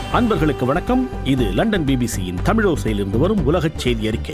அன்பர்களுக்கு வணக்கம் இது லண்டன் பிபிசியின் தமிழோசையிலிருந்து வரும் உலகச் செய்தி அறிக்கை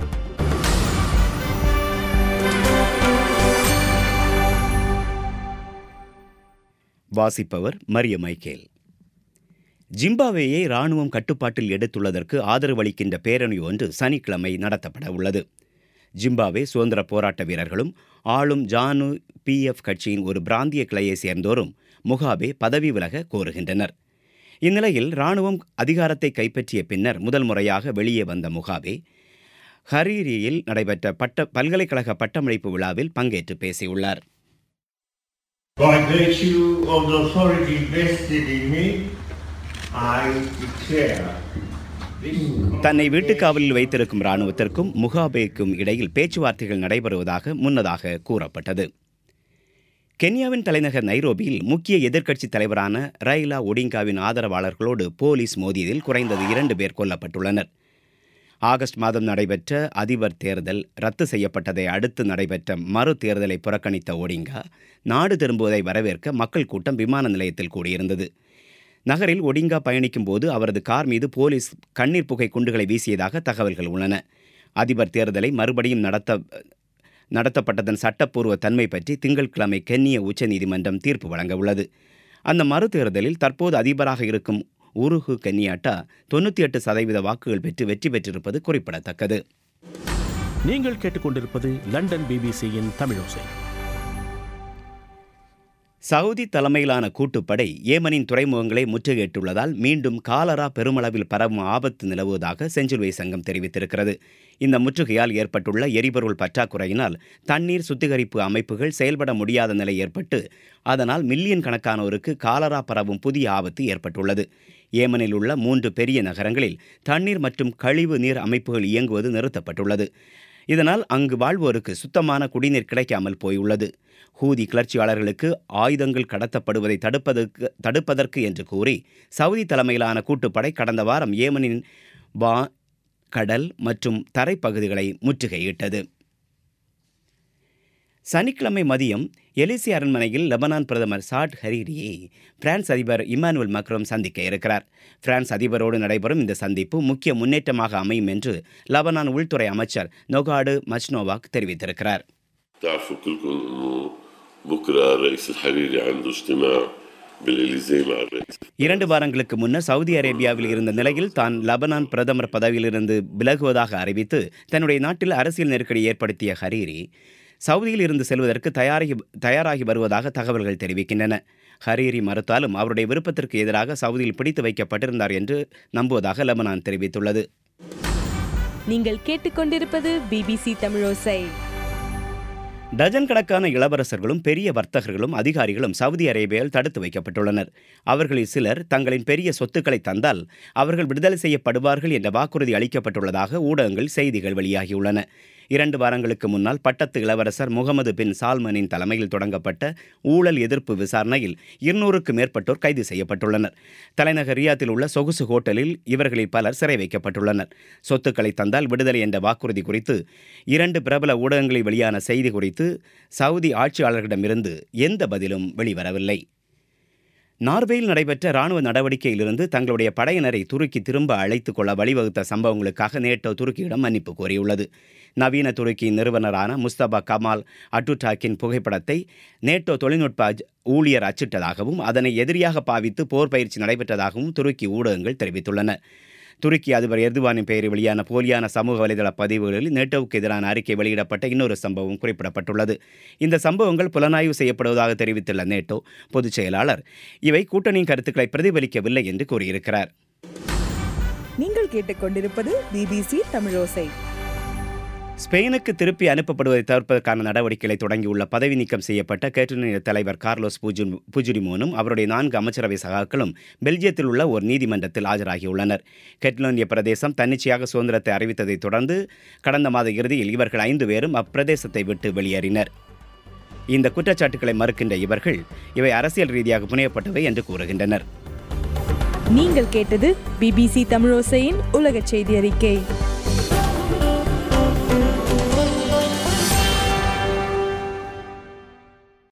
வாசிப்பவர் மரிய மைக்கேல் ஜிம்பாவேயை ராணுவம் கட்டுப்பாட்டில் எடுத்துள்ளதற்கு ஆதரவு அளிக்கின்ற பேரணி ஒன்று சனிக்கிழமை நடத்தப்பட உள்ளது ஜிம்பாவே சுதந்திர போராட்ட வீரர்களும் ஆளும் ஜானு பிஎஃப் கட்சியின் ஒரு பிராந்திய கிளையை சேர்ந்தோரும் முகாபே பதவி விலக கோருகின்றனர் இந்நிலையில் ராணுவம் அதிகாரத்தை கைப்பற்றிய பின்னர் முதல் முறையாக வெளியே வந்த முகாபே ஹரீரியில் நடைபெற்ற பட்ட பல்கலைக்கழக பட்டமளிப்பு விழாவில் பங்கேற்று பேசியுள்ளார் By virtue of the authority vested in me, I declare this தன்னை வீட்டுக்காவலில் வைத்திருக்கும் இராணுவத்திற்கும் முகாபேக்கும் இடையில் பேச்சுவார்த்தைகள் நடைபெறுவதாக முன்னதாக கூறப்பட்டது கென்யாவின் தலைநகர் நைரோபியில் முக்கிய எதிர்க்கட்சி தலைவரான ரைலா ஒடிங்காவின் ஆதரவாளர்களோடு போலீஸ் மோதியதில் குறைந்தது இரண்டு பேர் கொல்லப்பட்டுள்ளனர் ஆகஸ்ட் மாதம் நடைபெற்ற அதிபர் தேர்தல் ரத்து செய்யப்பட்டதை அடுத்து நடைபெற்ற மறு தேர்தலை புறக்கணித்த ஒடிங்கா நாடு திரும்புவதை வரவேற்க மக்கள் கூட்டம் விமான நிலையத்தில் கூடியிருந்தது நகரில் ஒடிங்கா பயணிக்கும் போது அவரது கார் மீது போலீஸ் கண்ணீர் புகை குண்டுகளை வீசியதாக தகவல்கள் உள்ளன அதிபர் தேர்தலை மறுபடியும் நடத்த நடத்தப்பட்டதன் சட்டப்பூர்வ தன்மை பற்றி திங்கட்கிழமை கென்னிய உச்சநீதிமன்றம் தீர்ப்பு வழங்க உள்ளது அந்த மறு தேர்தலில் தற்போது அதிபராக இருக்கும் உருகு கென்யாட்டா தொண்ணூற்றி எட்டு சதவீத வாக்குகள் பெற்று வெற்றி பெற்றிருப்பது குறிப்பிடத்தக்கது நீங்கள் கேட்டுக்கொண்டிருப்பது லண்டன் பிபிசியின் தமிழோசை சவுதி தலைமையிலான கூட்டுப்படை ஏமனின் துறைமுகங்களை முற்றுகையிட்டுள்ளதால் மீண்டும் காலரா பெருமளவில் பரவும் ஆபத்து நிலவுவதாக செஞ்சிலுவை சங்கம் தெரிவித்திருக்கிறது இந்த முற்றுகையால் ஏற்பட்டுள்ள எரிபொருள் பற்றாக்குறையினால் தண்ணீர் சுத்திகரிப்பு அமைப்புகள் செயல்பட முடியாத நிலை ஏற்பட்டு அதனால் மில்லியன் கணக்கானோருக்கு காலரா பரவும் புதிய ஆபத்து ஏற்பட்டுள்ளது ஏமனில் உள்ள மூன்று பெரிய நகரங்களில் தண்ணீர் மற்றும் கழிவு நீர் அமைப்புகள் இயங்குவது நிறுத்தப்பட்டுள்ளது இதனால் அங்கு வாழ்வோருக்கு சுத்தமான குடிநீர் கிடைக்காமல் போயுள்ளது ஹூதி கிளர்ச்சியாளர்களுக்கு ஆயுதங்கள் கடத்தப்படுவதை தடுப்பதற்கு தடுப்பதற்கு என்று கூறி சவுதி தலைமையிலான கூட்டுப்படை கடந்த வாரம் ஏமனின் வா கடல் மற்றும் தரைப்பகுதிகளை முற்றுகையிட்டது சனிக்கிழமை மதியம் எலிசி அரண்மனையில் லெபனான் பிரதமர் சாட் ஹரீரியை பிரான்ஸ் அதிபர் இமானுவல் மக்ரோம் சந்திக்க இருக்கிறார் பிரான்ஸ் அதிபரோடு நடைபெறும் இந்த சந்திப்பு முக்கிய முன்னேற்றமாக அமையும் என்று லெபனான் உள்துறை அமைச்சர் நொகாடு மச்னோவாக் தெரிவித்திருக்கிறார் تعرفوا كلكم انه بكره الرئيس الحريري عنده اجتماع بالاليزيه مع الرئيس இரண்டு வாரங்களுக்கு முன்னர் சவுதி அரேபியாவில் இருந்த நிலையில் தான் லெபனான் பிரதமர் பதவியிலிருந்து விலகுவதாக அறிவித்து தன்னுடைய நாட்டில் அரசியல் நெருக்கடி ஏற்படுத்திய ஹரீரி சவுதியில் இருந்து செல்வதற்கு தயாராகி தயாராகி வருவதாக தகவல்கள் தெரிவிக்கின்றன ஹரீரி மறுத்தாலும் அவருடைய விருப்பத்திற்கு எதிராக சவுதியில் பிடித்து வைக்கப்பட்டிருந்தார் என்று நம்புவதாக லெபனான் தெரிவித்துள்ளது நீங்கள் கேட்டுக்கொண்டிருப்பது பிபிசி தமிழோசை டஜன் கணக்கான இளவரசர்களும் பெரிய வர்த்தகர்களும் அதிகாரிகளும் சவுதி அரேபியாவில் தடுத்து வைக்கப்பட்டுள்ளனர் அவர்களில் சிலர் தங்களின் பெரிய சொத்துக்களை தந்தால் அவர்கள் விடுதலை செய்யப்படுவார்கள் என்ற வாக்குறுதி அளிக்கப்பட்டுள்ளதாக ஊடகங்கள் செய்திகள் வெளியாகியுள்ளன இரண்டு வாரங்களுக்கு முன்னால் பட்டத்து இளவரசர் முகமது பின் சால்மனின் தலைமையில் தொடங்கப்பட்ட ஊழல் எதிர்ப்பு விசாரணையில் இருநூறுக்கு மேற்பட்டோர் கைது செய்யப்பட்டுள்ளனர் தலைநகர் ரியாத்தில் உள்ள சொகுசு ஹோட்டலில் இவர்களில் பலர் சிறை வைக்கப்பட்டுள்ளனர் சொத்துக்களை தந்தால் விடுதலை என்ற வாக்குறுதி குறித்து இரண்டு பிரபல ஊடகங்களில் வெளியான செய்தி குறித்து சவுதி ஆட்சியாளர்களிடமிருந்து எந்த பதிலும் வெளிவரவில்லை நார்வேயில் நடைபெற்ற ராணுவ நடவடிக்கையிலிருந்து தங்களுடைய படையினரை துருக்கி திரும்ப அழைத்துக் கொள்ள வழிவகுத்த சம்பவங்களுக்காக நேட்டோ துருக்கியிடம் மன்னிப்பு கோரியுள்ளது நவீன துருக்கியின் நிறுவனரான முஸ்தபா கமால் அட்டுடாக்கின் புகைப்படத்தை நேட்டோ தொழில்நுட்ப அஜ்- ஊழியர் அச்சிட்டதாகவும் அதனை எதிரியாக பாவித்து போர் பயிற்சி நடைபெற்றதாகவும் துருக்கி ஊடகங்கள் தெரிவித்துள்ளன துருக்கி அதிபர் எர்துவானின் பெயரில் வெளியான போலியான சமூக வலைதள பதிவுகளில் நேட்டோவுக்கு எதிரான அறிக்கை வெளியிடப்பட்ட இன்னொரு சம்பவம் குறிப்பிடப்பட்டுள்ளது இந்த சம்பவங்கள் புலனாய்வு செய்யப்படுவதாக தெரிவித்துள்ள நேட்டோ பொதுச் செயலாளர் இவை கூட்டணியின் கருத்துக்களை பிரதிபலிக்கவில்லை என்று கூறியிருக்கிறார் நீங்கள் கேட்டுக்கொண்டிருப்பது பிபிசி தமிழோசை ஸ்பெயினுக்கு திருப்பி அனுப்பப்படுவதை தவிர்ப்பதற்கான நடவடிக்கைகளை தொடங்கியுள்ள பதவி நீக்கம் செய்யப்பட்ட கேட்டலோனிய தலைவர் கார்லோஸ் புஜு புஜுடிமோனும் அவருடைய நான்கு அமைச்சரவை சகாக்களும் பெல்ஜியத்தில் உள்ள ஒரு நீதிமன்றத்தில் ஆஜராகியுள்ளனர் கேட்டலோனிய பிரதேசம் தன்னிச்சையாக சுதந்திரத்தை அறிவித்ததைத் தொடர்ந்து கடந்த மாத இறுதியில் இவர்கள் ஐந்து பேரும் அப்பிரதேசத்தை விட்டு வெளியேறினர் இந்த குற்றச்சாட்டுகளை மறுக்கின்ற இவர்கள் இவை அரசியல் ரீதியாக புனையப்பட்டவை என்று கூறுகின்றனர் நீங்கள் கேட்டது பிபிசி தமிழோசையின் உலகச் செய்தி அறிக்கை